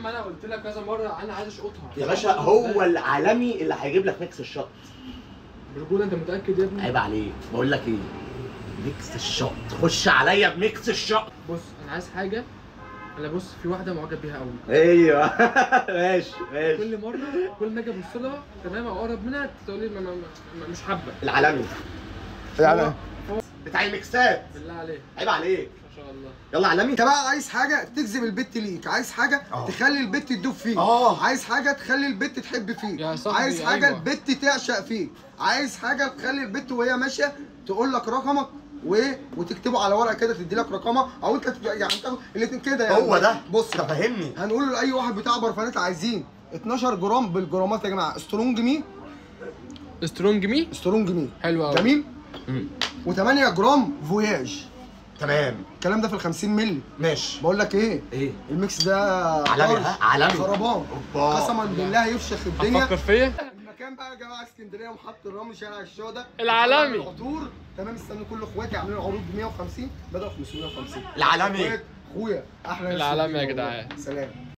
عم انا قلت لك كذا مره انا عايز اشقطها يا باشا هو العالمي اللي هيجيب لك ميكس الشط برجوله انت متاكد يا ابني عيب عليك بقول لك ايه ميكس الشط خش عليا بميكس الشط بص انا عايز حاجه انا بص في واحده معجب بيها قوي ايوه ماشي ماشي كل مره كل ما اجي ابص لها تمام اقرب منها تقول لي ما- ما- ما- مش حابه العالمي يعني بتاع الميكسات بالله عليك عيب عليك ما شاء الله يلا عالمي انت بقى عايز حاجه تجذب البت ليك عايز حاجه اه. تخلي البت تدوب فيك اه. عايز حاجه تخلي البت تحب فيك يا صاحبي، عايز حاجه أيوة. البت تعشق فيك عايز حاجه تخلي البت وهي ماشيه تقول لك رقمك وايه وتكتبه على ورقه كده تدي لك رقمها او انت تبقى- يعني انت الاثنين كده يعني هو ده بص ده فاهمني هنقول لاي واحد بتاع برفانات عايزين 12 جرام بالجرامات يا جماعه سترونج مي سترونج مي سترونج مي حلو قوي جميل و8 جرام فوياج تمام الكلام ده في ال 50 مللي ماشي بقول لك ايه ايه الميكس ده عالمي، طرش، ها؟ عالمي. خربان أوبا. قسما بالله يفشخ الدنيا هتفكر فيا المكان بقى يا جماعه اسكندريه محط الرمل شارع الشهداء العالمي. العطور تمام استنوا كل اخواتي عاملين عروض ب 150 بدأوا 550 العالمي اخويا احلى ناس العالمي يا والله. جدعان. سلام